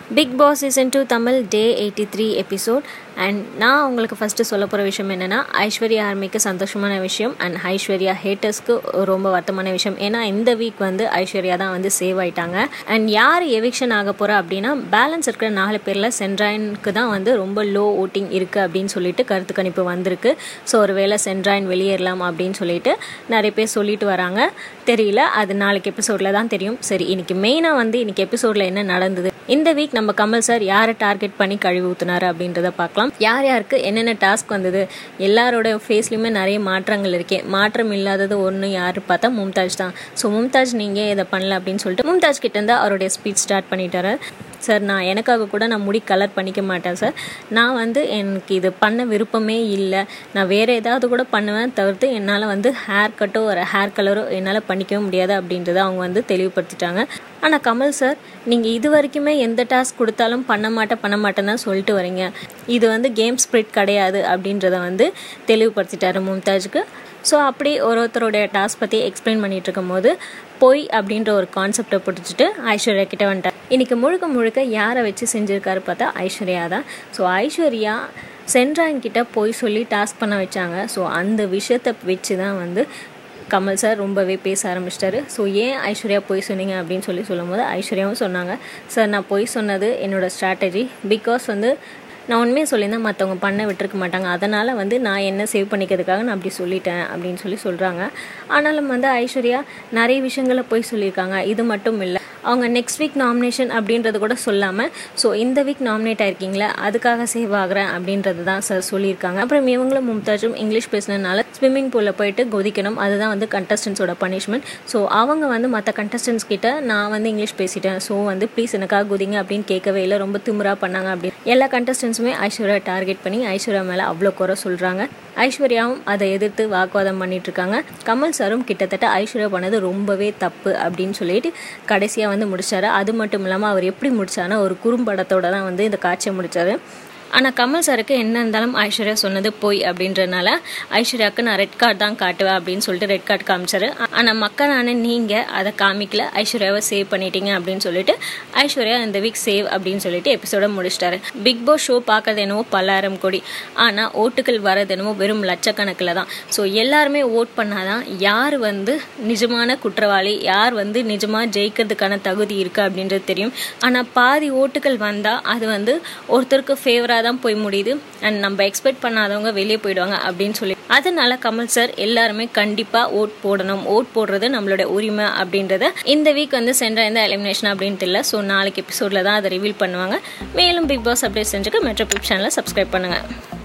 big Boss season two Tamil day eighty three episode and நான் உங்களுக்கு first சொல்ல போகிற விஷயம் என்னென்னா ஐஸ்வர்யா ஆர்மிக்கு சந்தோஷமான விஷயம் அண்ட் ஐஸ்வர்யா ஹேட்டர்ஸ்க்கு ரொம்ப வருத்தமான விஷயம் ஏன்னா இந்த வீக் வந்து ஐஸ்வர்யா தான் வந்து சேவ் ஆயிட்டாங்க அண்ட் யார் எவிக்ஷன் ஆக போகிறா அப்படின்னா பேலன்ஸ் இருக்கிற நாலு பேரில் சென்ட்ராயினுக்கு தான் வந்து ரொம்ப லோ ஓட்டிங் இருக்குது அப்படின்னு சொல்லிட்டு கருத்து கணிப்பு வந்திருக்கு ஸோ ஒரு வேளை சென்ட்ராயின் வெளியேறலாம் அப்படின்னு சொல்லிட்டு நிறைய பேர் சொல்லிட்டு வராங்க தெரியல அது நாளைக்கு எபிசோடில் தான் தெரியும் சரி இன்னைக்கு மெயினாக வந்து இன்னைக்கு எபிசோடில் என்ன நடந்தது இந்த வீக் நம்ம கமல் சார் யாரை டார்கெட் பண்ணி கழுவி ஊத்துனாரு அப்படின்றத பார்க்கலாம் யார் யாருக்கு என்னென்ன டாஸ்க் வந்தது எல்லாரோட ஃபேஸ்லையுமே நிறைய மாற்றங்கள் இருக்கே மாற்றம் இல்லாதது ஒன்று யாரு பார்த்தா மும்தாஜ் தான் ஸோ மும்தாஜ் நீங்கள் இதை பண்ணல அப்படின்னு சொல்லிட்டு மும்தாஜ் கிட்ட இருந்து அவருடைய ஸ்பீச் ஸ்டார்ட் பண்ணிட்டாரு சார் நான் எனக்காக கூட நான் முடி கலர் பண்ணிக்க மாட்டேன் சார் நான் வந்து எனக்கு இது பண்ண விருப்பமே இல்லை நான் வேறு ஏதாவது கூட பண்ணுவேன் தவிர்த்து என்னால் வந்து ஹேர் கட்டோ ஒரு ஹேர் கலரோ என்னால் பண்ணிக்கவே முடியாது அப்படின்றத அவங்க வந்து தெளிவுபடுத்திட்டாங்க ஆனால் கமல் சார் நீங்கள் இது வரைக்குமே எந்த டாஸ்க் கொடுத்தாலும் பண்ண மாட்டேன் பண்ண மாட்டேன்னு தான் சொல்லிட்டு வரீங்க இது வந்து கேம் ஸ்பிரிட் கிடையாது அப்படின்றத வந்து தெளிவுபடுத்திட்டாரு மும்தாஜுக்கு ஸோ அப்படி ஒரு ஒருத்தருடைய டாஸ்க் பற்றி எக்ஸ்பிளைன் பண்ணிட்டு இருக்கும்போது பொய் அப்படின்ற ஒரு கான்செப்டை பிடிச்சிட்டு ஐஸ்வர்யா கிட்ட வந்துட்டார் இன்னைக்கு முழுக்க முழுக்க யாரை வச்சு செஞ்சுருக்காரு பார்த்தா ஐஸ்வர்யா தான் ஸோ ஐஸ்வர்யா சென்ட்ராயின் கிட்ட போய் சொல்லி டாஸ்க் பண்ண வச்சாங்க ஸோ அந்த விஷயத்தை வச்சு தான் வந்து கமல் சார் ரொம்பவே பேச ஆரம்பிச்சிட்டாரு ஸோ ஏன் ஐஸ்வர்யா போய் சொன்னீங்க அப்படின்னு சொல்லி சொல்லும்போது ஐஸ்வர்யாவும் சொன்னாங்க சார் நான் போய் சொன்னது என்னோடய ஸ்ட்ராட்டஜி பிகாஸ் வந்து நான் உண்மையாக சொல்லியிருந்தேன் மற்றவங்க பண்ண விட்டுருக்க மாட்டாங்க அதனால் வந்து நான் என்ன சேவ் பண்ணிக்கிறதுக்காக நான் அப்படி சொல்லிட்டேன் அப்படின்னு சொல்லி சொல்கிறாங்க ஆனாலும் வந்து ஐஸ்வர்யா நிறைய விஷயங்களை போய் சொல்லியிருக்காங்க இது மட்டும் இல்லை அவங்க நெக்ஸ்ட் வீக் நாமினேஷன் அப்படின்றது கூட சொல்லாமல் ஸோ இந்த வீக் நாமினேட் ஆயிருக்கீங்களே அதுக்காக சேவ் ஆகிறேன் அப்படின்றது தான் சார் சொல்லியிருக்காங்க அப்புறம் இவங்களும் மும்தாஜும் இங்கிலீஷ் பேசினதுனால ஸ்விம்மிங் பூலில் போயிட்டு கொதிக்கணும் அதுதான் வந்து கண்டஸ்டன்ஸோட பனிஷ்மெண்ட் ஸோ அவங்க வந்து மற்ற கண்டஸ்டன்ஸ் கிட்ட நான் வந்து இங்கிலீஷ் பேசிட்டேன் ஸோ வந்து ப்ளீஸ் எனக்காக குதிங்க அப்படின்னு கேட்கவே இல்லை ரொம்ப திமுறா பண்ணாங்க அப்படின்னு எல்லா கண்டஸ்டன்ஸுமே ஐஸ்வர்யா டார்கெட் பண்ணி ஐஸ்வர்யா மேலே அவ்வளோ குறை சொல்கிறாங்க ஐஸ்வர்யாவும் அதை எதிர்த்து வாக்குவாதம் பண்ணிட்டு இருக்காங்க கமல் சாரும் கிட்டத்தட்ட ஐஸ்வர்யா பண்ணது ரொம்பவே தப்பு அப்படின்னு சொல்லிட்டு கடைசியாக வந்து முடிச்சாரு அது மட்டும் இல்லாமல் அவர் எப்படி முடிச்சாருன்னா ஒரு குறும்படத்தோட தான் வந்து இந்த காட்சியை முடிச்சாரு ஆனால் கமல் சாருக்கு என்ன இருந்தாலும் ஐஸ்வர்யா சொன்னது போய் அப்படின்றனால ஐஸ்வர்யாவுக்கு நான் ரெட் கார்டு தான் காட்டுவேன் அப்படின்னு சொல்லிட்டு ரெட் கார்டு காமிச்சாரு ஆனால் மக்களான நீங்கள் அதை காமிக்கல ஐஸ்வர்யாவை சேவ் பண்ணிட்டீங்க அப்படின்னு சொல்லிட்டு ஐஸ்வர்யா இந்த வீக் சேவ் அப்படின்னு சொல்லிட்டு எபிசோட முடிச்சிட்டாரு பிக் பாஸ் ஷோ பார்க்கறது என்னவோ பல்லாயிரம் கோடி ஆனால் ஓட்டுகள் வரது என்னவோ வெறும் லட்சக்கணக்கில் தான் ஸோ எல்லாருமே ஓட் பண்ணாதான் யார் வந்து நிஜமான குற்றவாளி யார் வந்து நிஜமாக ஜெயிக்கிறதுக்கான தகுதி இருக்குது அப்படின்றது தெரியும் ஆனால் பாதி ஓட்டுகள் வந்தால் அது வந்து ஒருத்தருக்கு ஃபேவராக தான் போய் முடியுது அண்ட் நம்ம எக்ஸ்பெக்ட் பண்ணாதவங்க வெளியே போயிடுவாங்க அப்படின்னு சொல்லி அதனால கமல் சார் எல்லாருமே கண்டிப்பாக ஓட் போடணும் ஓட் போடுறது நம்மளோட உரிமை அப்படின்றத இந்த வீக் வந்து சென்ற எந்த எலிமினேஷன் அப்படின்ட்டு இல்லை ஸோ நாளைக்கு எபிசோடில் தான் அதை ரிவீல் பண்ணுவாங்க மேலும் பிக் பாஸ் அப்டேட் செஞ்சுக்க மெட்ரோ பிப் சேனலை சப்ஸ்கிரைப் பண்ணுங்கள்